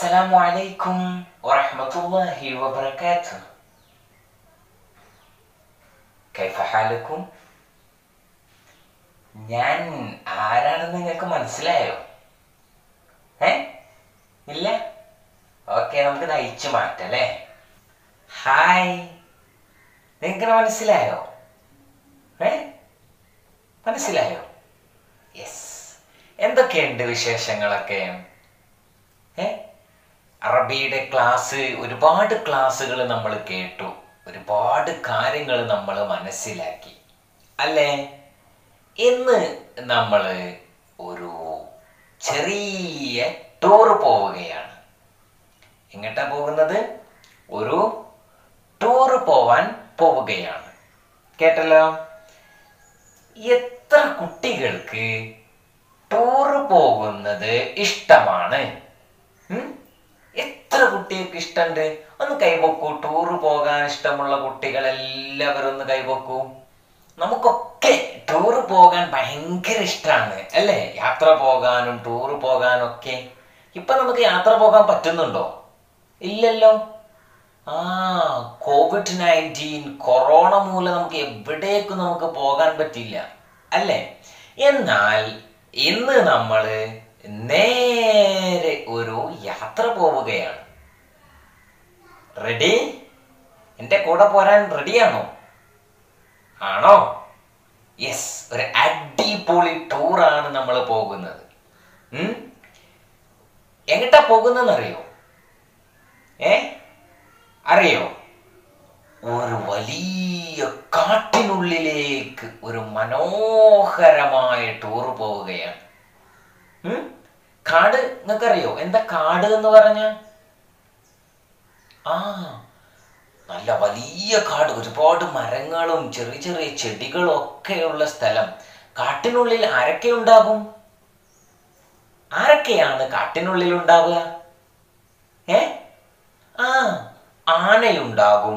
السلام عليكم ورحمة الله وبركاته كيف حالكم ഞാൻ ആരാണെന്ന് നിങ്ങൾക്ക് മനസ്സിലായോ ഏ ഇല്ല ഓക്കെ നമുക്ക് നയിച്ചു മാറ്റാം അല്ലേ ഹായ് നിങ്ങൾക്ക് മനസ്സിലായോ ഏ മനസ്സിലായോ യെസ് എന്തൊക്കെയുണ്ട് വിശേഷങ്ങളൊക്കെ ഏ അറബിയുടെ ക്ലാസ് ഒരുപാട് ക്ലാസ്സുകൾ നമ്മൾ കേട്ടു ഒരുപാട് കാര്യങ്ങൾ നമ്മൾ മനസ്സിലാക്കി അല്ലേ ഇന്ന് നമ്മൾ ഒരു ചെറിയ ടൂർ പോവുകയാണ് എങ്ങോട്ടാ പോകുന്നത് ഒരു ടൂർ പോവാൻ പോവുകയാണ് കേട്ടല്ലോ എത്ര കുട്ടികൾക്ക് ടൂർ പോകുന്നത് ഇഷ്ടമാണ് ഉം? എത്ര കുട്ടികൾക്ക് ഇഷ്ടമുണ്ട് ഒന്ന് കൈവക്കൂ ടൂർ പോകാൻ ഇഷ്ടമുള്ള കുട്ടികൾ എല്ലാവരും ഒന്ന് കൈവക്കൂ നമുക്കൊക്കെ ടൂർ പോകാൻ ഭയങ്കര ഇഷ്ടമാണ് അല്ലേ യാത്ര പോകാനും ടൂർ പോകാനും ഒക്കെ ഇപ്പൊ നമുക്ക് യാത്ര പോകാൻ പറ്റുന്നുണ്ടോ ഇല്ലല്ലോ ആ കോവിഡ് നയൻറ്റീൻ കൊറോണ മൂലം നമുക്ക് എവിടേക്കും നമുക്ക് പോകാൻ പറ്റില്ല അല്ലേ എന്നാൽ ഇന്ന് നമ്മൾ നേരെ ഒരു യാത്ര പോവുകയാണ് റെഡി എന്റെ കൂടെ പോരാൻ റെഡിയാണോ ആണോ യെസ് ഒരു അടിപൊളി ടൂറാണ് നമ്മൾ പോകുന്നത് ഉം? എങ്ങട്ടാ പോകുന്നതെന്ന് അറിയോ ഏ അറിയോ ഒരു വലിയ കാട്ടിനുള്ളിലേക്ക് ഒരു മനോഹരമായ ടൂർ പോവുകയാണ് ഉം? കാട് നിങ്ങൾക്കറിയോ എന്താ കാട് എന്ന് പറഞ്ഞ ആ നല്ല വലിയ കാട് ഒരുപാട് മരങ്ങളും ചെറിയ ചെറിയ ചെടികളും ഒക്കെയുള്ള സ്ഥലം കാട്ടിനുള്ളിൽ ആരൊക്കെ ഉണ്ടാകും ആരൊക്കെയാണ് കാട്ടിനുള്ളിൽ ഉണ്ടാവുക ഏ ആ ആനയുണ്ടാകും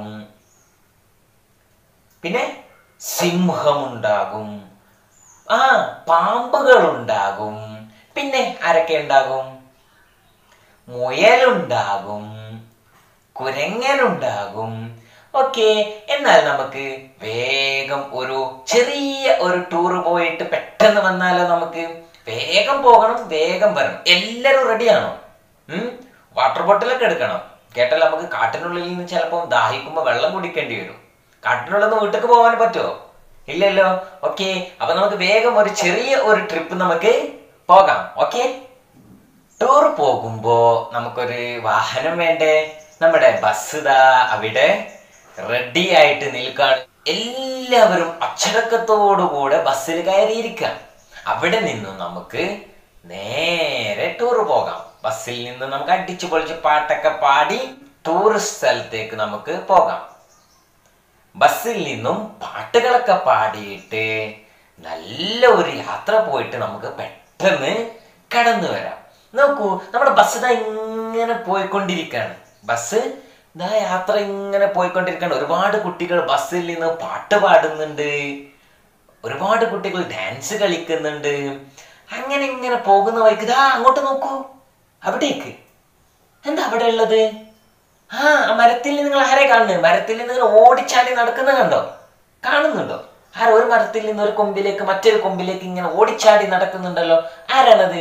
പിന്നെ സിംഹമുണ്ടാകും ആ പാമ്പുകൾ ഉണ്ടാകും പിന്നെ ആരൊക്കെ ഉണ്ടാകും മുയലുണ്ടാകും കുരങ്ങനുണ്ടാകും ഓക്കെ എന്നാൽ നമുക്ക് വേഗം ഒരു ചെറിയ ഒരു ടൂർ പോയിട്ട് പെട്ടെന്ന് വന്നാലോ നമുക്ക് വേഗം പോകണം വേഗം വരണം എല്ലാരും റെഡിയാണോ ഉം വാട്ടർ ബോട്ടിലൊക്കെ എടുക്കണം കേട്ടാൽ നമുക്ക് കാട്ടിനുള്ളിൽ നിന്ന് ചിലപ്പോൾ ദാഹിക്കുമ്പോൾ വെള്ളം കുടിക്കേണ്ടി വരും കാട്ടിനുള്ളിൽ നിന്ന് വീട്ടിലേക്ക് പോകാൻ പറ്റുമോ ഇല്ലല്ലോ ഓക്കെ അപ്പൊ നമുക്ക് വേഗം ഒരു ചെറിയ ഒരു ട്രിപ്പ് നമുക്ക് പോകാം ഓക്കെ ടൂർ പോകുമ്പോ നമുക്കൊരു വാഹനം വേണ്ടേ നമ്മുടെ ബസ് ദാ അവിടെ റെഡി ആയിട്ട് നിൽക്കാണ് എല്ലാവരും അച്ചടക്കത്തോടുകൂടെ ബസ്സിൽ കയറിയിരിക്കാം അവിടെ നിന്നും നമുക്ക് നേരെ ടൂർ പോകാം ബസ്സിൽ നിന്ന് നമുക്ക് അടിച്ചു പൊളിച്ച് പാട്ടൊക്കെ പാടി ടൂറിസ്റ്റ് സ്ഥലത്തേക്ക് നമുക്ക് പോകാം ബസ്സിൽ നിന്നും പാട്ടുകളൊക്കെ പാടിയിട്ട് നല്ല ഒരു യാത്ര പോയിട്ട് നമുക്ക് പെട്ടെന്ന് കടന്നു വരാം നോക്കൂ നമ്മുടെ ബസ് ഇതാ ഇങ്ങനെ പോയിക്കൊണ്ടിരിക്കുകയാണ് ബസ് ഇതാ യാത്ര ഇങ്ങനെ പോയിക്കൊണ്ടിരിക്കുകയാണ് ഒരുപാട് കുട്ടികൾ ബസ്സിൽ നിന്ന് പാട്ട് പാടുന്നുണ്ട് ഒരുപാട് കുട്ടികൾ ഡാൻസ് കളിക്കുന്നുണ്ട് അങ്ങനെ ഇങ്ങനെ പോകുന്ന വഴിക്ക് ഇതാ അങ്ങോട്ട് നോക്കൂ അവിടേക്ക് എന്താ അവിടെ ഉള്ളത് ആ ആ മരത്തിൽ നിങ്ങൾ ആരെ കാണുന്നത് മരത്തിൽ നിന്ന് നിങ്ങൾ ഓടിച്ചാടി നടക്കുന്നത് കണ്ടോ കാണുന്നുണ്ടോ ആരോ ഒരു മരത്തിൽ നിന്ന് ഒരു കൊമ്പിലേക്ക് മറ്റൊരു കൊമ്പിലേക്ക് ഇങ്ങനെ ഓടിച്ചാടി നടക്കുന്നുണ്ടല്ലോ ആരാണത്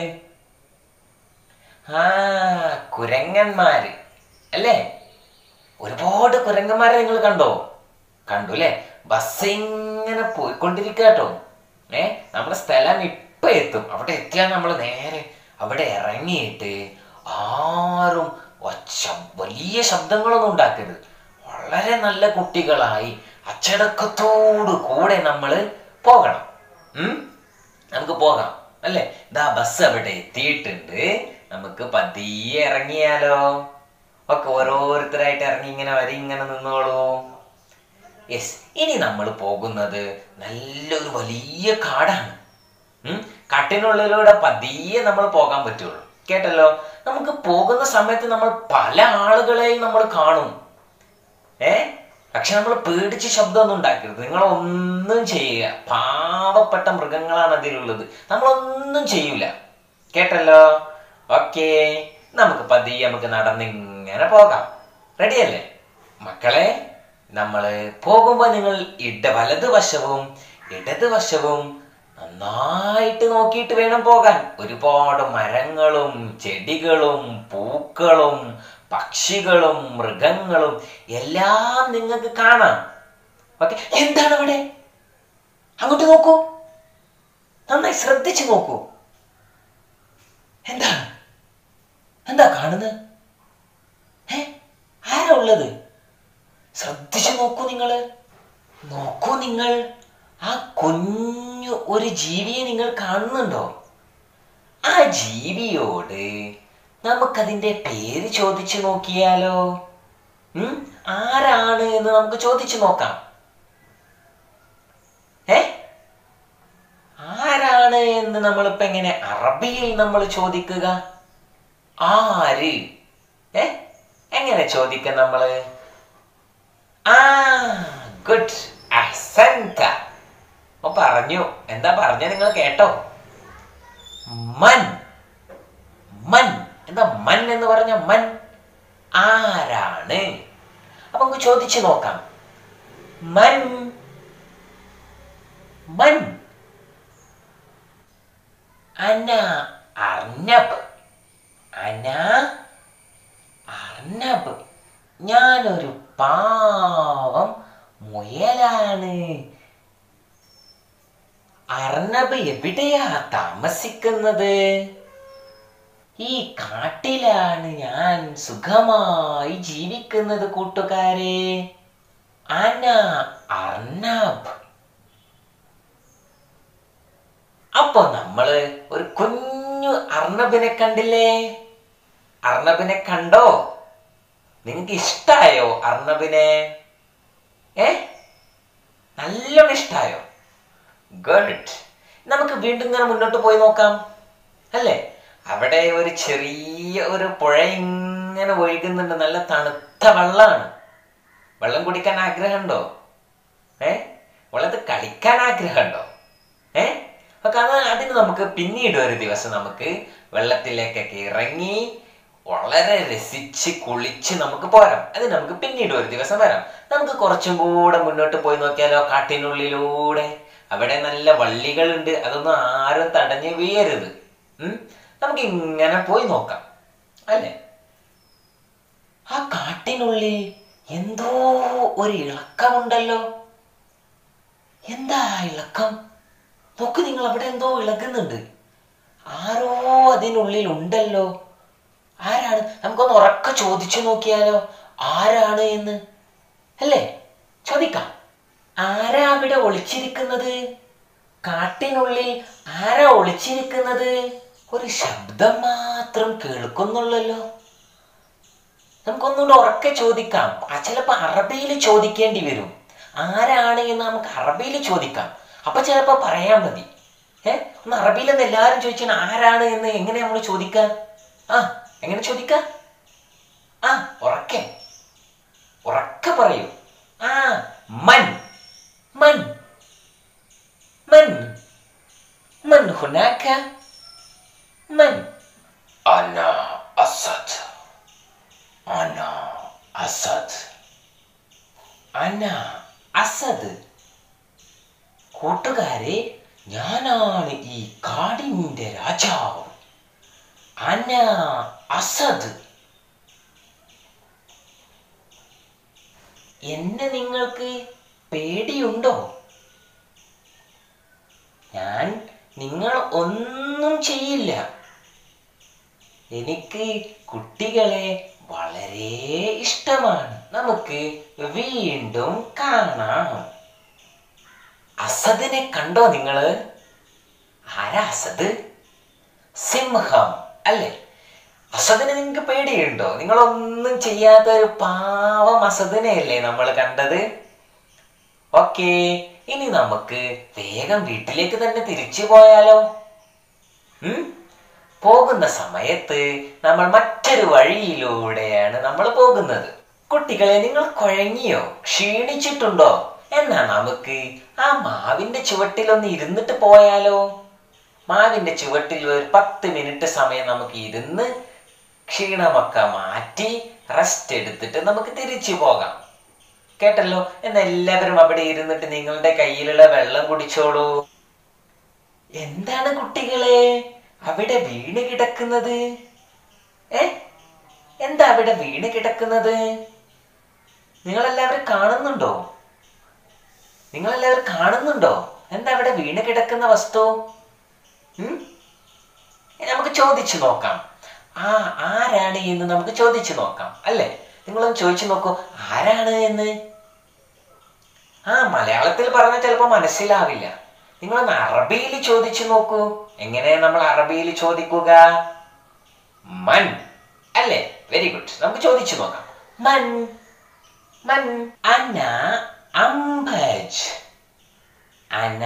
ആ കുരങ്ങന്മാര് അല്ലേ ഒരുപാട് കുരങ്ങന്മാരെ നിങ്ങൾ കണ്ടോ കണ്ടു അല്ലേ ബസ് ഇങ്ങനെ പോയിക്കൊണ്ടിരിക്കാട്ടോ ഏ നമ്മുടെ സ്ഥലം ഇപ്പൊ എത്തും അവിടെ എത്തിയാൽ നമ്മൾ നേരെ അവിടെ ഇറങ്ങിയിട്ട് ആരും ഒച്ച വലിയ ശബ്ദങ്ങളൊന്നും ഉണ്ടാക്കരുത് വളരെ നല്ല കുട്ടികളായി അച്ചടക്കത്തോടു കൂടെ നമ്മൾ പോകണം ഉം നമുക്ക് പോകാം അല്ലേ ഇതാ ബസ് അവിടെ എത്തിയിട്ടുണ്ട് നമുക്ക് പതിയെ ഇറങ്ങിയാലോ ഒക്കെ ഓരോരുത്തരായിട്ട് ഇറങ്ങി ഇങ്ങനെ വരി ഇങ്ങനെ നിന്നോളൂ യെസ് ഇനി നമ്മൾ പോകുന്നത് നല്ലൊരു വലിയ കാടാണ് ഉം കാട്ടിനുള്ളിലൂടെ പതിയെ നമ്മൾ പോകാൻ പറ്റുള്ളൂ കേട്ടല്ലോ നമുക്ക് പോകുന്ന സമയത്ത് നമ്മൾ പല ആളുകളെയും നമ്മൾ കാണും ഏ പക്ഷെ നമ്മൾ പേടിച്ച് ശബ്ദമൊന്നും ഉണ്ടാക്കരുത് നിങ്ങൾ ഒന്നും ചെയ്യുക പാവപ്പെട്ട മൃഗങ്ങളാണ് അതിലുള്ളത് നമ്മളൊന്നും ചെയ്യൂല കേട്ടല്ലോ ഓക്കെ നമുക്ക് പതിയെ നമുക്ക് നടന്നിങ്ങനെ പോകാം റെഡിയല്ലേ മക്കളെ നമ്മൾ പോകുമ്പോൾ നിങ്ങൾ ഇട വലതുവശവും ഇടതുവശവും നന്നായിട്ട് നോക്കിയിട്ട് വേണം പോകാൻ ഒരുപാട് മരങ്ങളും ചെടികളും പൂക്കളും പക്ഷികളും മൃഗങ്ങളും എല്ലാം നിങ്ങൾക്ക് കാണാം ഓക്കെ എന്താണ് അവിടെ അങ്ങോട്ട് നോക്കൂ നന്നായി ശ്രദ്ധിച്ചു നോക്കൂ എന്താണ് എന്താ കാണുന്നത് ഏ ആരാ ഉള്ളത് ശ്രദ്ധിച്ചു നോക്കൂ നിങ്ങള് നോക്കൂ നിങ്ങൾ ആ കുഞ്ഞു ഒരു ജീവിയെ നിങ്ങൾ കാണുന്നുണ്ടോ ആ ജീവിയോട് നമുക്കതിന്റെ പേര് ചോദിച്ചു നോക്കിയാലോ ഉം ആരാണ് എന്ന് നമുക്ക് ചോദിച്ചു നോക്കാം ഏ ആരാണ് എന്ന് നമ്മളിപ്പോ എങ്ങനെ അറബിയിൽ നമ്മൾ ചോദിക്കുക ആര് ഏ എങ്ങനെ ചോദിക്ക നമ്മള് ആ ഗുഡ് അഹ്സൻത ഓ പറഞ്ഞു എന്താ പറഞ്ഞ നിങ്ങൾ കേട്ടോ മൻ മൻ എന്താ മൻ എന്ന് പറഞ്ഞ മൻ ആരാണ് അപ്പൊ നമുക്ക് ചോദിച്ചു നോക്കാം മൻ മൻ അന അർണബ് അന അർണബ് ഞാനൊരു പാവം മുയലാണ് അർണബ് എവിടെയാ താമസിക്കുന്നത് ഈ കാട്ടിലാണ് ഞാൻ സുഖമായി ജീവിക്കുന്നത് കൂട്ടുകാരെ അന അർണബ് അപ്പൊ നമ്മള് ഒരു കുഞ്ഞു അർണബിനെ കണ്ടില്ലേ അർണബിനെ കണ്ടോ നിങ്ങക്ക് ഇഷ്ടായോ അർണബിനെ ഏ നല്ലോണം ഇഷ്ടായോ ഗുഡ് നമുക്ക് വീണ്ടും ഇങ്ങനെ മുന്നോട്ട് പോയി നോക്കാം അല്ലേ അവിടെ ഒരു ചെറിയ ഒരു പുഴ ഇങ്ങനെ ഒഴുകുന്നുണ്ട് നല്ല തണുത്ത വെള്ളമാണ് വെള്ളം കുടിക്കാൻ ആഗ്രഹമുണ്ടോ ഏ വെള്ളത്തിൽ കളിക്കാൻ ആഗ്രഹമുണ്ടോ ഏ അപ്പൊ അത് അതിന് നമുക്ക് പിന്നീട് ഒരു ദിവസം നമുക്ക് വെള്ളത്തിലേക്കൊക്കെ ഇറങ്ങി വളരെ രസിച്ച് കുളിച്ച് നമുക്ക് പോരാം അത് നമുക്ക് പിന്നീട് ഒരു ദിവസം വരാം നമുക്ക് കുറച്ചും കൂടെ മുന്നോട്ട് പോയി നോക്കിയാലോ കാട്ടിനുള്ളിലൂടെ അവിടെ നല്ല വള്ളികളുണ്ട് അതൊന്നും ആരും തടഞ്ഞ് വീയരുത് ഉം നമുക്ക് ഇങ്ങനെ പോയി നോക്കാം അല്ലേ ആ കാട്ടിനുള്ളിൽ എന്തോ ഒരു ഇളക്കമുണ്ടല്ലോ എന്താ ആ ഇളക്കം നോക്ക് നിങ്ങൾ അവിടെ എന്തോ ഇളകുന്നുണ്ട് ആരോ അതിനുള്ളിൽ ഉണ്ടല്ലോ ആരാണ് നമുക്കൊന്ന് ഉറക്കെ ചോദിച്ചു നോക്കിയാലോ ആരാണ് എന്ന് അല്ലേ ചോദിക്കാം ആരാ അവിടെ ഒളിച്ചിരിക്കുന്നത് കാട്ടിനുള്ളിൽ ആരാ ഒളിച്ചിരിക്കുന്നത് ഒരു ശബ്ദം മാത്രം കേൾക്കുന്നുള്ളല്ലോ നമുക്കൊന്നുകൂടെ ഉറക്കെ ചോദിക്കാം ആ ചിലപ്പോ അറബിയിൽ ചോദിക്കേണ്ടി വരും ആരാണ് എന്ന് നമുക്ക് അറബിയിൽ ചോദിക്കാം അപ്പൊ ചിലപ്പോ പറയാൻ മതി ഏ ഒന്ന് അറബിയിൽ നിന്ന് എല്ലാവരും ചോദിച്ചാൽ ആരാണ് എന്ന് എങ്ങനെ നമ്മൾ ചോദിക്ക ആ എങ്ങനെ ചോദിക്ക ആ ഉറക്കെ ഉറക്കെ പറയൂ ആ മൻ മൻ മൻ മൻ ഹുനാക്ക മൻ അന അസദ് അന അസദ് അന അസദ് കൂട്ടുകാരെ ഞാനാണ് ഈ കാടിന്റെ രാജാവ് അന അസദ് എന്നെ നിങ്ങൾക്ക് പേടിയുണ്ടോ ഞാൻ നിങ്ങൾ ഒന്നും ചെയ്യില്ല എനിക്ക് കുട്ടികളെ വളരെ ഇഷ്ടമാണ് നമുക്ക് വീണ്ടും കാണാം അസദിനെ കണ്ടോ നിങ്ങള് ആരാ അസദ് സിംഹം അല്ലേ അസദിനെ നിങ്ങൾക്ക് പേടിയുണ്ടോ നിങ്ങളൊന്നും ചെയ്യാത്ത ഒരു പാവം അസദിനെയല്ലേ നമ്മൾ കണ്ടത് ഓക്കെ ഇനി നമുക്ക് വേഗം വീട്ടിലേക്ക് തന്നെ തിരിച്ചു പോയാലോ ഉം പോകുന്ന സമയത്ത് നമ്മൾ മറ്റൊരു വഴിയിലൂടെയാണ് നമ്മൾ പോകുന്നത് കുട്ടികളെ നിങ്ങൾ കുഴങ്ങിയോ ക്ഷീണിച്ചിട്ടുണ്ടോ എന്നാ നമുക്ക് ആ മാവിന്റെ ചുവട്ടിലൊന്ന് ഇരുന്നിട്ട് പോയാലോ മാവിന്റെ ചുവട്ടിൽ ഒരു പത്ത് മിനിറ്റ് സമയം നമുക്ക് ഇരുന്ന് ക്ഷീണമൊക്കെ മാറ്റി റെസ്റ്റ് എടുത്തിട്ട് നമുക്ക് തിരിച്ചു പോകാം കേട്ടല്ലോ എന്ന് എല്ലാവരും അവിടെ ഇരുന്നിട്ട് നിങ്ങളുടെ കയ്യിലുള്ള വെള്ളം കുടിച്ചോളൂ എന്താണ് കുട്ടികളെ അവിടെ വീണ് കിടക്കുന്നത് ഏ എന്താ അവിടെ വീണ് കിടക്കുന്നത് നിങ്ങളെല്ലാവരും കാണുന്നുണ്ടോ നിങ്ങളെല്ലാവരും കാണുന്നുണ്ടോ എന്താ അവിടെ വീണ് കിടക്കുന്ന വസ്തു ഉം? ഇനി നമുക്ക് ചോദിച്ചു നോക്കാം ആ ആരാണ് എന്ന് നമുക്ക് ചോദിച്ചു നോക്കാം അല്ലേ നിങ്ങളൊന്ന് ചോദിച്ചു നോക്കൂ ആരാണ് എന്ന് ആ മലയാളത്തിൽ പറഞ്ഞാൽ ചിലപ്പോൾ മനസ്സിലാവില്ല നിങ്ങളൊന്ന് അറബിയിൽ ചോദിച്ചു നോക്കൂ എങ്ങനെ നമ്മൾ അറബിയിൽ ചോദിക്കുക മൻ അല്ലേ വെരി ഗുഡ് നമുക്ക് ചോദിച്ചു നോക്കാം മൻ മൻ അന അംബജ് അന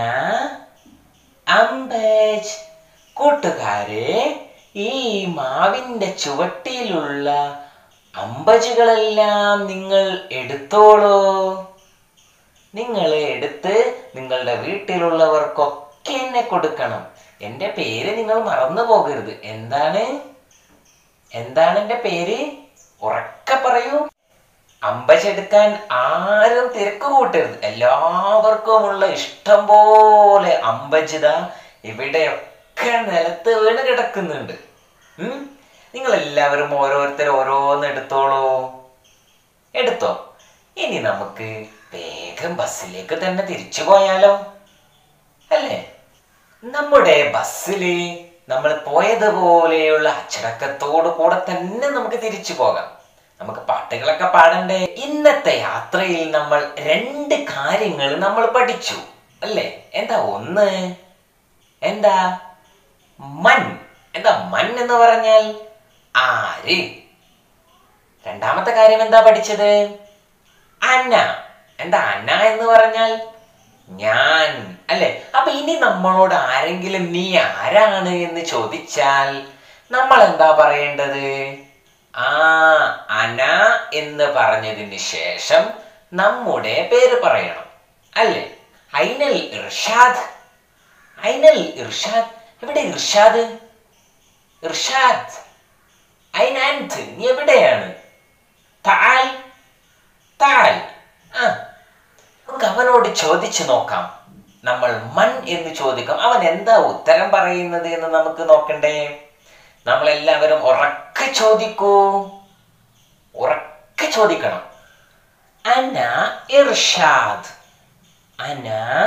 അംബജ് കൂട്ടുകാരെ ഈ മാവിന്റെ ചുവട്ടിലുള്ള അമ്പജുകളെല്ലാം നിങ്ങൾ എടുത്തോളൂ നിങ്ങൾ എടുത്ത് നിങ്ങളുടെ വീട്ടിലുള്ളവർക്കൊക്കെ എന്നെ കൊടുക്കണം എന്റെ പേര് നിങ്ങൾ മറന്നു പോകരുത് എന്താണ് എന്താണ് എന്റെ പേര് ഉറക്കെ പറയൂ അമ്പച്ചെടുക്കാൻ ആരും തിരക്ക് കൂട്ടരുത് എല്ലാവർക്കുമുള്ള ഇഷ്ടം പോലെ അമ്പജിത ഇവിടെയൊക്കെ നിലത്ത് വീണ് കിടക്കുന്നുണ്ട് ഉം നിങ്ങൾ എല്ലാവരും ഓരോരുത്തർ ഓരോന്ന് എടുത്തോളൂ എടുത്തോ ഇനി നമുക്ക് വേഗം ബസ്സിലേക്ക് തന്നെ തിരിച്ചു പോയാലോ അല്ലേ നമ്മുടെ ബസ്സില് നമ്മൾ പോയതുപോലെയുള്ള അച്ചടക്കത്തോടു കൂടെ തന്നെ നമുക്ക് തിരിച്ചു പോകാം നമുക്ക് പാട്ടുകളൊക്കെ പാടണ്ടേ ഇന്നത്തെ യാത്രയിൽ നമ്മൾ രണ്ട് കാര്യങ്ങൾ നമ്മൾ പഠിച്ചു അല്ലേ എന്താ ഒന്ന് എന്താ മൻ എന്താ മൻ എന്ന് പറഞ്ഞാൽ ആര് രണ്ടാമത്തെ കാര്യം എന്താ പഠിച്ചത് അന്ന എന്താ അന്ന എന്ന് പറഞ്ഞാൽ ഞാൻ അല്ലെ അപ്പൊ ഇനി നമ്മളോട് ആരെങ്കിലും നീ ആരാണ് എന്ന് ചോദിച്ചാൽ നമ്മൾ എന്താ പറയേണ്ടത് ആ അന എന്ന് പറഞ്ഞതിന് ശേഷം നമ്മുടെ പേര് പറയണം അല്ലേ ഐനൽ ഇർഷാദ് ഐനൽ ഇർഷാദ് എവിടെ ഇർഷാദ് ഇർഷാദ് ഐനാൻത് നീ എവിടെയാണ് താൽ താൽ ആ നമുക്ക് അവനോട് ചോദിച്ചു നോക്കാം നമ്മൾ മൺ എന്ന് ചോദിക്കാം അവൻ എന്താ ഉത്തരം പറയുന്നത് എന്ന് നമുക്ക് നോക്കണ്ടേ നമ്മൾ എല്ലാവരും ഉറക്കെ ചോദിക്കൂ ഉറക്കെ ചോദിക്കണം അന ഇർഷാദ് അന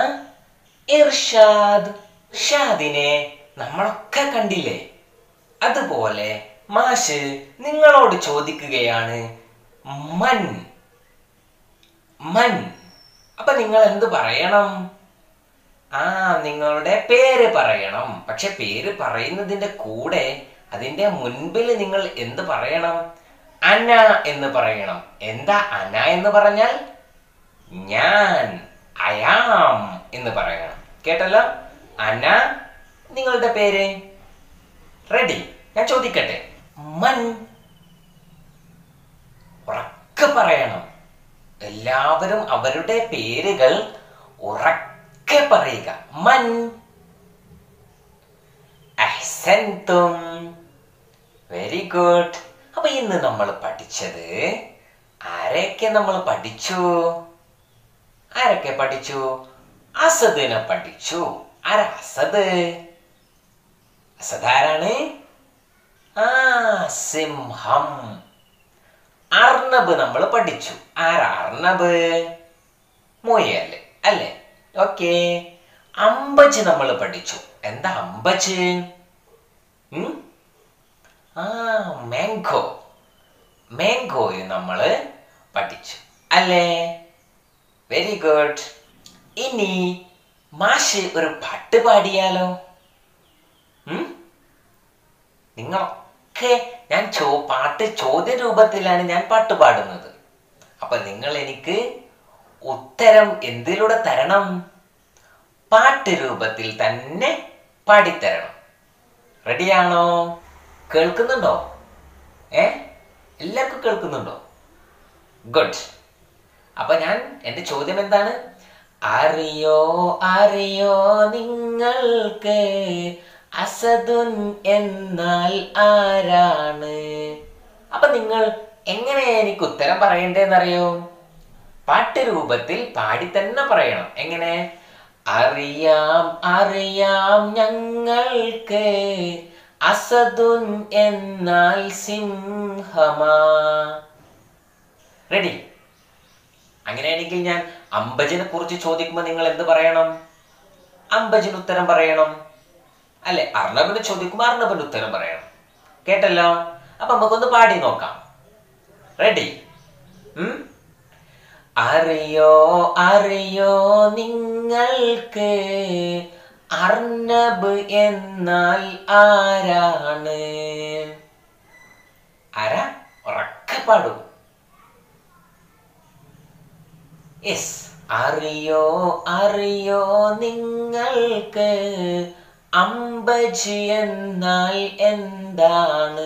ഇർഷാദ് ഇർഷാദിനെ നമ്മളൊക്കെ കണ്ടില്ലേ അതുപോലെ മാഷ് നിങ്ങളോട് ചോദിക്കുകയാണ് മൻ മൻ അപ്പൊ നിങ്ങൾ എന്ത് പറയണം ആ നിങ്ങളുടെ പേര് പറയണം പക്ഷെ പേര് പറയുന്നതിന്റെ കൂടെ അതിന്റെ മുൻപിൽ നിങ്ങൾ എന്ത് പറയണം അന എന്ന് പറയണം എന്താ അന എന്ന് പറഞ്ഞാൽ ഞാൻ അയാം എന്ന് പറയണം കേട്ടല്ലോ അന നിങ്ങളുടെ പേര് റെഡി ഞാൻ ചോദിക്കട്ടെ മൻ ഉറക്കെ പറയണം എല്ലാവരും അവരുടെ പേരുകൾ ഉറക്കെ പറയുക മൻ അഹ്സൻതും വെരി ഗുഡ് അപ്പൊ ഇന്ന് നമ്മൾ പഠിച്ചത് ആരെയൊക്കെ നമ്മൾ പഠിച്ചു ആരൊക്കെ പഠിച്ചു അസദിനെ പഠിച്ചു ആരാ അസദ് അസദ് ആരാണ് ആ സിംഹം അർണബ് നമ്മൾ പഠിച്ചു ആരാ അർണബ് മുയൽ അല്ലേ ഓക്കെ അമ്പജ് നമ്മൾ പഠിച്ചു എന്താ അമ്പജ് ഉം? ആ മാംഗോ മാംഗോയും നമ്മൾ പഠിച്ചു അല്ലേ വെരി ഗുഡ് ഇനി മാഷ് ഒരു പാട്ട് പാടിയാലോ ഉം? നിങ്ങളൊക്കെ ഞാൻ ചോ പാട്ട് ചോദ്യ രൂപത്തിലാണ് ഞാൻ പാട്ട് പാടുന്നത് അപ്പൊ നിങ്ങൾ എനിക്ക് ഉത്തരം എന്തിലൂടെ തരണം പാട്ട് രൂപത്തിൽ തന്നെ പാടിത്തരണം റെഡിയാണോ കേൾക്കുന്നുണ്ടോ ഏ എല്ലാവർക്കും കേൾക്കുന്നുണ്ടോ ഗുഡ് അപ്പൊ ഞാൻ എന്റെ ചോദ്യം എന്താണ് അറിയോ അറിയോ നിങ്ങൾക്ക് അസദുൻ എന്നാൽ ആരാണ് അപ്പൊ നിങ്ങൾ എങ്ങനെയാ എനിക്ക് ഉത്തരം പറയണ്ടേന്നറിയോ പാട്ട് രൂപത്തിൽ പാടി തന്നെ പറയണം എങ്ങനെ അറിയാം അറിയാം ഞങ്ങൾക്ക് അസദുൻ എന്നാൽ സിംഹമാ റെഡി അങ്ങനെയാണെങ്കിൽ ഞാൻ അമ്പജിനെ കുറിച്ച് ചോദിക്കുമ്പോൾ നിങ്ങൾ എന്ത് പറയണം അമ്പജിന് ഉത്തരം പറയണം അല്ലെ അർണബിന് ചോദിക്കുമ്പോൾ അർണബിന് ഉത്തരം പറയണം കേട്ടല്ലോ അപ്പൊ നമുക്കൊന്ന് പാടി നോക്കാം റെഡി അറിയോ അറിയോ നിങ്ങൾക്ക് അർണബ് എന്നാൽ ആരാണ് ആരാ ഉറക്കെ പാടൂ യെസ് അറിയോ അറിയോ നിങ്ങൾക്ക് അമ്പജ് എന്നാൽ എന്താണ്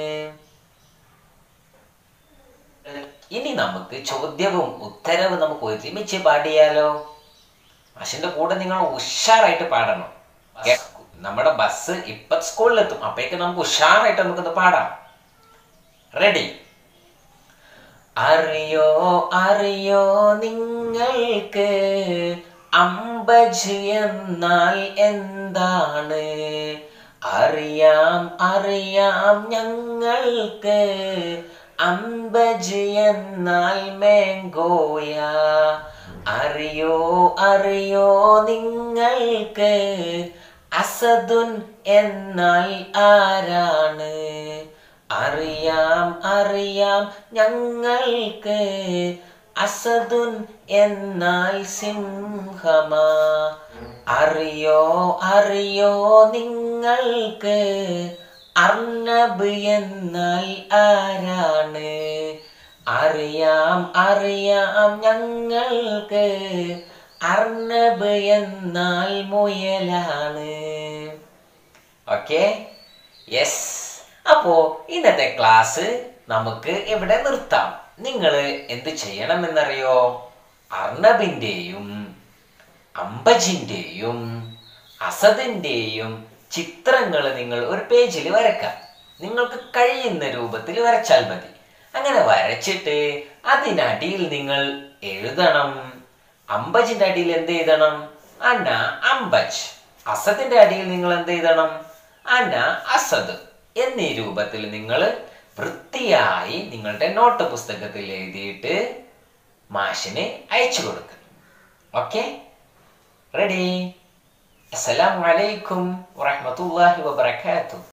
ഇനി നമുക്ക് ചോദ്യവും ഉത്തരവും നമുക്ക് ഒരുമിച്ച് പാടിയാലോ മാഷിന്റെ കൂടെ നിങ്ങൾ ഉഷാറായിട്ട് പാടണം നമ്മുടെ ബസ് ഇപ്പൊ സ്കൂളിലെത്തും അപ്പേക്ക് നമുക്ക് ഉഷാറായിട്ട് നമുക്കൊന്ന് പാടാം റെഡി അറിയോ അറിയോ നിങ്ങൾക്ക് അമ്പജ് എന്നാൽ എന്താണ് അറിയാം അറിയാം ഞങ്ങൾക്ക് അമ്പജ് എന്നാൽ മേങ്കോയ അറിയോ അറിയോ നിങ്ങൾക്ക് അസദുൻ എന്നാൽ ആരാണ് അറിയാം അറിയാം ഞങ്ങൾക്ക് അസദുൻ എന്നാൽ സിംഹമാ അറിയോ അറിയോ നിങ്ങൾക്ക് അർണബ് എന്നാൽ ആരാണ് അറിയാം അറിയാം ഞങ്ങൾക്ക് അർണബ് എന്നാൽ മുയലാണ് ഓക്കെ യെസ് അപ്പോ ഇന്നത്തെ ക്ലാസ് നമുക്ക് ഇവിടെ നിർത്താം നിങ്ങൾ എന്ത് ചെയ്യണമെന്നറിയോ അർണബിന്റെയും അമ്പജിന്റെയും അസദിന്റെയും ചിത്രങ്ങൾ നിങ്ങൾ ഒരു പേജിൽ വരക്കാം നിങ്ങൾക്ക് കഴിയുന്ന രൂപത്തിൽ വരച്ചാൽ മതി അങ്ങനെ വരച്ചിട്ട് അതിനടിയിൽ നിങ്ങൾ എഴുതണം അമ്പജിന്റെ അടിയിൽ എന്ത് എഴുതണം അന്ന അമ്പജ് അസദിന്റെ അടിയിൽ നിങ്ങൾ എന്ത് എഴുതണം അന്ന അസദ് എന്നീ രൂപത്തിൽ നിങ്ങൾ വൃത്തിയായി നിങ്ങളുടെ നോട്ട് പുസ്തകത്തിൽ എഴുതിയിട്ട് മാഷിന് അയച്ചു കൊടുക്കുക ഓക്കെ റെഡി അസ്സലാമു അലൈക്കും വറഹ്മത്തുള്ളാഹി വബറകാതുഹു